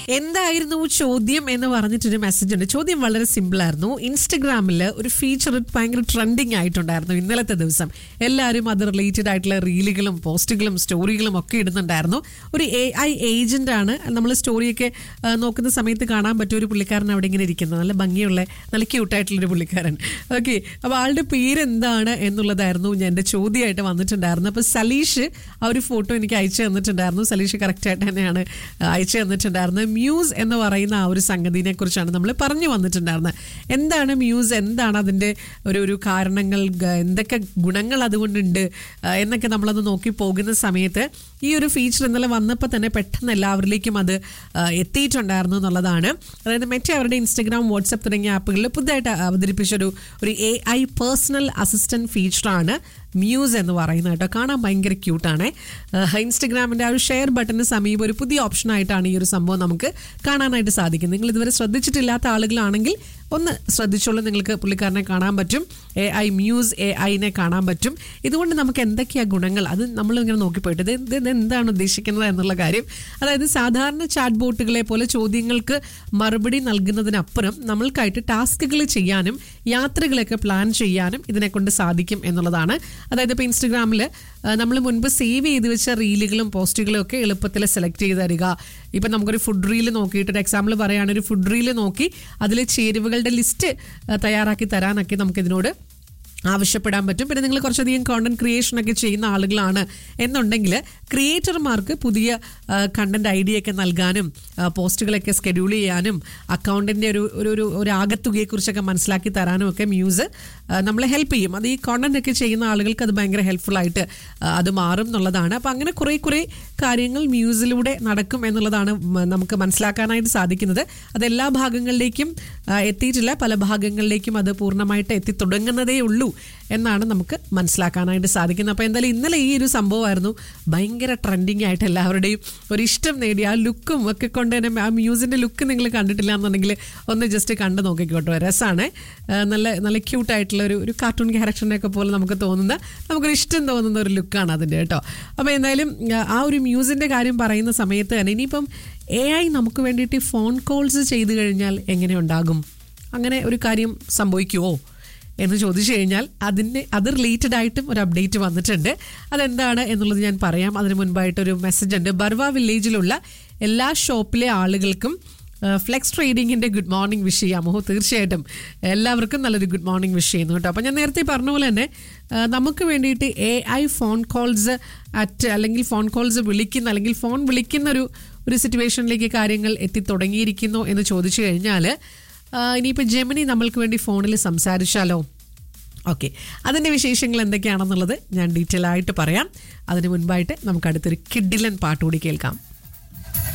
എന്തായിരുന്നു ചോദ്യം എന്ന് പറഞ്ഞിട്ടൊരു മെസ്സേജ് ഉണ്ട് ചോദ്യം വളരെ സിമ്പിൾ ആയിരുന്നു ഇൻസ്റ്റഗ്രാമിൽ ഒരു ഫീച്ചർ ഭയങ്കര ട്രെൻഡിങ് ആയിട്ടുണ്ടായിരുന്നു ഇന്നലത്തെ ദിവസം എല്ലാവരും അത് റിലേറ്റഡ് ആയിട്ടുള്ള റീലുകളും പോസ്റ്റുകളും സ്റ്റോറികളും ഒക്കെ ഇടുന്നുണ്ടായിരുന്നു ഒരു എ ഐ ഏജന്റ് ആണ് നമ്മൾ സ്റ്റോറിയൊക്കെ ആ, നോക്കുന്ന സമയത്ത് കാണാൻ പറ്റിയ ഒരു പുള്ളിക്കാരൻ അവിടെ ഇങ്ങനെ ഇരിക്കുന്നത് നല്ല ഭംഗിയുള്ള നല്ല ക്യൂട്ടായിട്ടുള്ള ഒരു പുള്ളിക്കാരൻ ഓക്കെ അപ്പോൾ ആളുടെ പേര് എന്താണ് എന്നുള്ളതായിരുന്നു ഞാൻ എൻ്റെ ചോദ്യമായിട്ട് വന്നിട്ടുണ്ടായിരുന്നു അപ്പോൾ സലീഷ് ആ ഒരു ഫോട്ടോ എനിക്ക് അയച്ചു തന്നിട്ടുണ്ടായിരുന്നു സലീഷ് കറക്റ്റായിട്ട് തന്നെയാണ് അയച്ചു തന്നിട്ടുണ്ടായിരുന്നത് മ്യൂസ് എന്ന് പറയുന്ന ആ ഒരു സംഗതിനെ കുറിച്ചാണ് നമ്മൾ പറഞ്ഞു വന്നിട്ടുണ്ടായിരുന്നത് എന്താണ് മ്യൂസ് എന്താണ് അതിൻ്റെ ഒരു ഒരു കാരണങ്ങൾ ഗ- എന്തൊക്കെ ഗുണങ്ങൾ അതുകൊണ്ടുണ്ട് ആ, എന്നൊക്കെ നമ്മളത് നോക്കി പോകുന്ന സമയത്ത് ഈ ഒരു ഫീച്ചർ ഇന്നലെ വന്നപ്പോൾ തന്നെ പെട്ടെന്ന് എല്ലാവരിലേക്കും അത് ആ, എത്തിയിട്ടുണ്ടായിരുന്നു എന്നുള്ളതാണ് അതായത് മറ്റേ അവരുടെ ഇൻസ്റ്റഗ്രാം വാട്സപ്പ് തുടങ്ങിയ ആപ്പുകളിൽ പുതുതായിട്ട് അവതരിപ്പിച്ച ഒരു ഒരു എ ഐ പേഴ്സണൽ അസിസ്റ്റന്റ് ഫീച്ചറാണ് മ്യൂസ് എന്ന് പറയുന്നത് കേട്ടോ കാണാൻ ഭയങ്കര ക്യൂട്ടാണ് ഇൻസ്റ്റഗ്രാമിൻ്റെ ആ ഒരു ഷെയർ ബട്ടന് സമീപം ഒരു പുതിയ ഓപ്ഷനായിട്ടാണ് ഈ ഒരു സംഭവം നമുക്ക് കാണാനായിട്ട് സാധിക്കും നിങ്ങൾ ഇതുവരെ ശ്രദ്ധിച്ചിട്ടില്ലാത്ത ആളുകളാണെങ്കിൽ ഒന്ന് ശ്രദ്ധിച്ചോളൂ നിങ്ങൾക്ക് പുള്ളിക്കാരനെ കാണാൻ പറ്റും എ ഐ മ്യൂസ് എ ഐനെ കാണാൻ പറ്റും ഇതുകൊണ്ട് നമുക്ക് എന്തൊക്കെയാ ഗുണങ്ങൾ അത് നമ്മൾ ഇങ്ങനെ നോക്കിപ്പോയിട്ട് ഇത് ഇത് ഇത് എന്താണ് ഉദ്ദേശിക്കുന്നത് എന്നുള്ള കാര്യം അതായത് സാധാരണ ചാറ്റ് ബോട്ടുകളെ പോലെ ചോദ്യങ്ങൾക്ക് മറുപടി നൽകുന്നതിനപ്പുറം നമ്മൾക്കായിട്ട് ടാസ്കുകൾ ചെയ്യാനും യാത്രകളൊക്കെ പ്ലാൻ ചെയ്യാനും ഇതിനെ കൊണ്ട് സാധിക്കും എന്നുള്ളതാണ് അതായത് ഇപ്പോൾ ഇൻസ്റ്റഗ്രാമിൽ നമ്മൾ മുൻപ് സേവ് ചെയ്ത് വെച്ച റീലുകളും പോസ്റ്റുകളും ഒക്കെ എളുപ്പത്തിൽ സെലക്ട് ചെയ്ത് തരിക ഇപ്പം നമുക്കൊരു ഫുഡ് റീൽ നോക്കിയിട്ട് ഒരു എക്സാമ്പിൾ പറയുകയാണെങ്കിൽ ഒരു ഫുഡ് റീൽ നോക്കി അതിൽ ചേരുവകളുടെ ലിസ്റ്റ് തയ്യാറാക്കി തരാനൊക്കെ നമുക്കിതിനോട് ആവശ്യപ്പെടാൻ പറ്റും പിന്നെ നിങ്ങൾ കുറച്ചധികം കോണ്ടന്റ് ക്രിയേഷൻ ഒക്കെ ചെയ്യുന്ന ആളുകളാണ് എന്നുണ്ടെങ്കിൽ ക്രിയേറ്റർമാർക്ക് പുതിയ കണ്ടന്റ് ഐഡിയ ഒക്കെ നൽകാനും ആ, പോസ്റ്റുകളൊക്കെ സ്കെഡ്യൂൾ ചെയ്യാനും അക്കൗണ്ടിൻ്റെ ഒരു ഒരു ഒരു ഒരു ആകത്തുകയെക്കുറിച്ചൊക്കെ മനസ്സിലാക്കി തരാനും ഒക്കെ മ്യൂസ് ആ, നമ്മളെ ഹെൽപ്പ് ചെയ്യും അത് ഈ കോണ്ടന്റ് ഒക്കെ ചെയ്യുന്ന ആളുകൾക്ക് അത് ഭയങ്കര ഹെൽപ്ഫുൾ ആയിട്ട് ആ, അത് മാറും എന്നുള്ളതാണ് അപ്പം അങ്ങനെ കുറേ കുറേ കാര്യങ്ങൾ മ്യൂസിലൂടെ നടക്കും എന്നുള്ളതാണ് മ- നമുക്ക് മനസ്സിലാക്കാനായിട്ട് സാധിക്കുന്നത് അത് എല്ലാ ഭാഗങ്ങളിലേക്കും ആ, എത്തിയിട്ടില്ല പല ഭാഗങ്ങളിലേക്കും അത് പൂർണ്ണമായിട്ട് എത്തി തുടങ്ങുന്നതേ ഉള്ളൂ എന്നാണ് നമുക്ക് മനസ്സിലാക്കാനായിട്ട് സാധിക്കുന്നത് അപ്പോൾ എന്തായാലും ഇന്നലെ ഈ ഒരു സംഭവമായിരുന്നു ഭയങ്കര ട്രെൻഡിങ് ആയിട്ട് എല്ലാവരുടെയും ഒരു ഇഷ്ടം നേടി ആ ലുക്കും ഒക്കെ കൊണ്ട് തന്നെ ആ മ്യൂസിൻ്റെ ലുക്ക് നിങ്ങൾ കണ്ടിട്ടില്ല എന്നുണ്ടെങ്കിൽ ഒന്ന് ജസ്റ്റ് കണ്ടു നോക്കിക്കോട്ടോ രസമാണ് നല്ല നല്ല ക്യൂട്ടായിട്ടുള്ള ഒരു ഒരു കാർട്ടൂൺ ക്യാരക്ടറിനെയൊക്കെ പോലെ നമുക്ക് തോന്നുന്ന നമുക്കൊരു ഇഷ്ടം തോന്നുന്ന ഒരു ലുക്കാണ് അതിൻ്റെ കേട്ടോ അപ്പോൾ എന്തായാലും ആ, ആ ഒരു മ്യൂസിൻ്റെ കാര്യം പറയുന്ന സമയത്ത് തന്നെ ഇനിയിപ്പം എ ഐ നമുക്ക് വേണ്ടിയിട്ട് ഫോൺ കോൾസ് ചെയ്തു കഴിഞ്ഞാൽ എങ്ങനെ ഉണ്ടാകും അങ്ങനെ ഒരു കാര്യം സംഭവിക്കുമോ എന്ന് ചോദിച്ചു കഴിഞ്ഞാൽ അതിന് അത് റിലേറ്റഡ് ആയിട്ടും ഒരു അപ്ഡേറ്റ് വന്നിട്ടുണ്ട് അതെന്താണ് എന്നുള്ളത് ഞാൻ പറയാം അതിന് മുൻപായിട്ടൊരു മെസ്സേജ് ഉണ്ട് ബർവ വില്ലേജിലുള്ള എല്ലാ ഷോപ്പിലെ ആളുകൾക്കും ഫ്ലെക്സ് ട്രേഡിങ്ങിൻ്റെ ഗുഡ് മോർണിംഗ് വിഷ് ചെയ്യാമോ തീർച്ചയായിട്ടും എല്ലാവർക്കും നല്ലൊരു ഗുഡ് മോർണിംഗ് വിഷ് ചെയ്യുന്നു കേട്ടോ അപ്പം ഞാൻ നേരത്തെ പറഞ്ഞ പോലെ തന്നെ ആ, നമുക്ക് വേണ്ടിയിട്ട് A I phone calls at അല്ലെങ്കിൽ ഫോൺ കോൾസ് വിളിക്കുന്ന അല്ലെങ്കിൽ ഫോൺ വിളിക്കുന്ന ഒരു ഒരു സിറ്റുവേഷനിലേക്ക് കാര്യങ്ങൾ എത്തി തുടങ്ങിയിരിക്കുന്നു എന്ന് ചോദിച്ചു കഴിഞ്ഞാൽ ഇനിയിപ്പോൾ ജെമിനി നമ്മൾക്ക് വേണ്ടി ഫോണിൽ സംസാരിച്ചാലോ ഓക്കെ അതിൻ്റെ വിശേഷങ്ങൾ എന്തൊക്കെയാണെന്നുള്ളത് ഞാൻ ഡീറ്റെയിൽ ആയിട്ട് പറയാം അതിന് മുൻപായിട്ട് നമുക്ക് അടുത്തൊരു കിഡിലൻ പാട്ടുകൂടി കേൾക്കാം